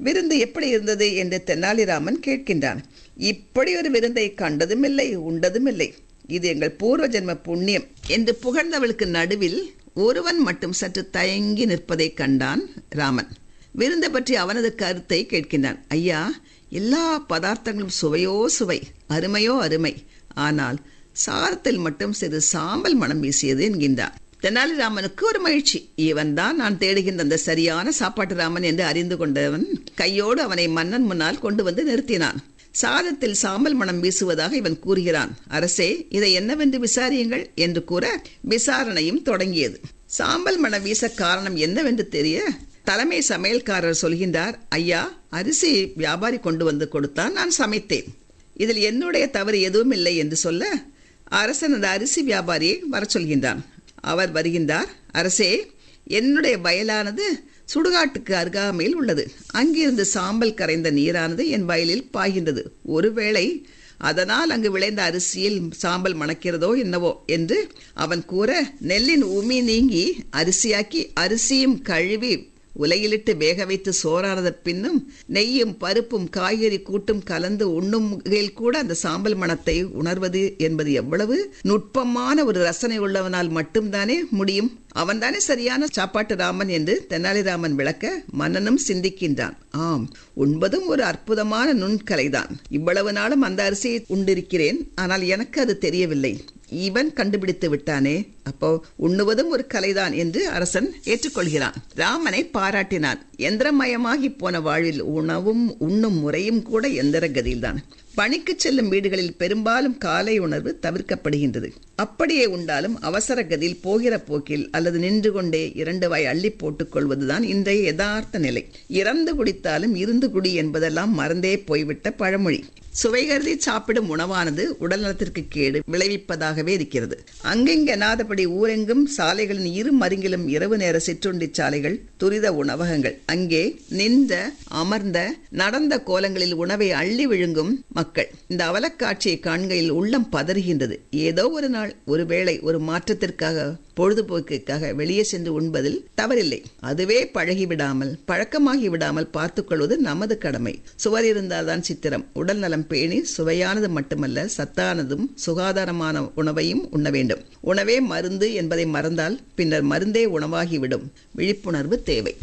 விருந்து எப்படி இருந்தது என்று தென்னாலிராமன் கேட்கின்றான் இப்படி ஒரு விருந்தை கண்டதும் இல்லை உண்டதும் இல்லை இது எங்கள் பூர்வ ஜென்ம புண்ணியம் என்று புகழ்ந்தவளுக்கு நடுவில் ஒருவன் மட்டும் சற்று தயங்கி நிற்பதை கண்டான் ராமன் விருந்தை பற்றி அவனது கருத்தை கேட்கின்றான் ஐயா எல்லா பதார்த்தங்களும் சுவையோ சுவை அருமையோ அருமை ஆனால் சாரத்தில் மட்டும் சிறு சாம்பல் மனம் வீசியது என்கின்றான் தெனாலிராமனுக்கு ஒரு மகிழ்ச்சி இவன் தான் நான் தேடுகின்ற அந்த சரியான சாப்பாட்டு ராமன் என்று அறிந்து கொண்டவன் கையோடு அவனை மன்னன் முன்னால் கொண்டு வந்து நிறுத்தினான் சாதத்தில் சாம்பல் மனம் வீசுவதாக இவன் கூறுகிறான் அரசே இதை என்னவென்று விசாரியுங்கள் என்று கூற விசாரணையும் தொடங்கியது சாம்பல் மனம் வீச காரணம் என்னவென்று தெரிய தலைமை சமையல்காரர் சொல்கின்றார் ஐயா அரிசி வியாபாரி கொண்டு வந்து கொடுத்தான் நான் சமைத்தேன் இதில் என்னுடைய தவறு எதுவும் இல்லை என்று சொல்ல அரசன் அந்த அரிசி வியாபாரியை வர சொல்கின்றான் அவர் வருகின்றார் அரசே என்னுடைய வயலானது சுடுகாட்டுக்கு அருகாமையில் உள்ளது அங்கிருந்து சாம்பல் கரைந்த நீரானது என் வயலில் பாய்கின்றது ஒருவேளை அதனால் அங்கு விளைந்த அரிசியில் சாம்பல் மணக்கிறதோ என்னவோ என்று அவன் கூற நெல்லின் உமி நீங்கி அரிசியாக்கி அரிசியும் கழுவி உலையிலிட்டு வேக வைத்து சோறானத பின்னும் நெய்யும் பருப்பும் காய்கறி கூட்டும் கலந்து உண்ணுகையில் கூட அந்த சாம்பல் மணத்தை உணர்வது என்பது எவ்வளவு நுட்பமான ஒரு ரசனை உள்ளவனால் மட்டும்தானே முடியும் அவன்தானே சரியான சாப்பாட்டு ராமன் என்று தெனாலிராமன் விளக்க மன்னனும் சிந்திக்கின்றான் ஆம் உண்பதும் ஒரு அற்புதமான நுண்கலைதான் இவ்வளவு நாளும் அந்த அரிசியை உண்டிருக்கிறேன் ஆனால் எனக்கு அது தெரியவில்லை இவன் கண்டுபிடித்து விட்டானே அப்போ உண்ணுவதும் ஒரு கலைதான் என்று அரசன் ஏற்றுக்கொள்கிறான் ராமனை பாராட்டினான் எந்திரமயமாகி போன வாழ்வில் உணவும் உண்ணும் முறையும் கூட எந்திர கதியில்தான் பணிக்கு செல்லும் வீடுகளில் பெரும்பாலும் காலை உணர்வு தவிர்க்கப்படுகின்றது அப்படியே உண்டாலும் அவசர கதியில் போகிற போக்கில் அல்லது நின்று கொண்டே இரண்டு வாய் அள்ளி போட்டுக் கொள்வதுதான் இன்றைய யதார்த்த நிலை இறந்து குடித்தாலும் இருந்து குடி என்பதெல்லாம் மறந்தே போய்விட்ட பழமொழி சுவை கருதி சாப்பிடும் உணவானது உடல் நலத்திற்கு கேடு விளைவிப்பதாகவே இருக்கிறது அங்கெங்கெனாதபடி ஊரெங்கும் சாலைகளின் இரு மருங்கிலும் இரவு நேர சிற்றுண்டி சாலைகள் துரித உணவகங்கள் அங்கே நின்ற அமர்ந்த நடந்த கோலங்களில் உணவை அள்ளி விழுங்கும் மக்கள் இந்த அவலக்காட்சியை காண்கையில் உள்ளம் பதறுகின்றது ஏதோ ஒரு நாள் ஒருவேளை ஒரு மாற்றத்திற்காக பொழுதுபோக்குக்காக வெளியே சென்று உண்பதில் தவறில்லை அதுவே பழகிவிடாமல் பழக்கமாகி விடாமல் பார்த்துக்கொள்வது நமது கடமை சுவர் இருந்தால்தான் சித்திரம் உடல் நலம் பேணி சுவையானது மட்டுமல்ல சத்தானதும் சுகாதாரமான உணவையும் உண்ண வேண்டும் உணவே மருந்து என்பதை மறந்தால் பின்னர் மருந்தே உணவாகிவிடும் விழிப்புணர்வு தேவை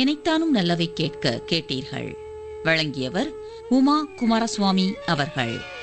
இணைத்தானும் நல்லவை கேட்க கேட்டீர்கள் வழங்கியவர் உமா குமாரசுவாமி அவர்கள்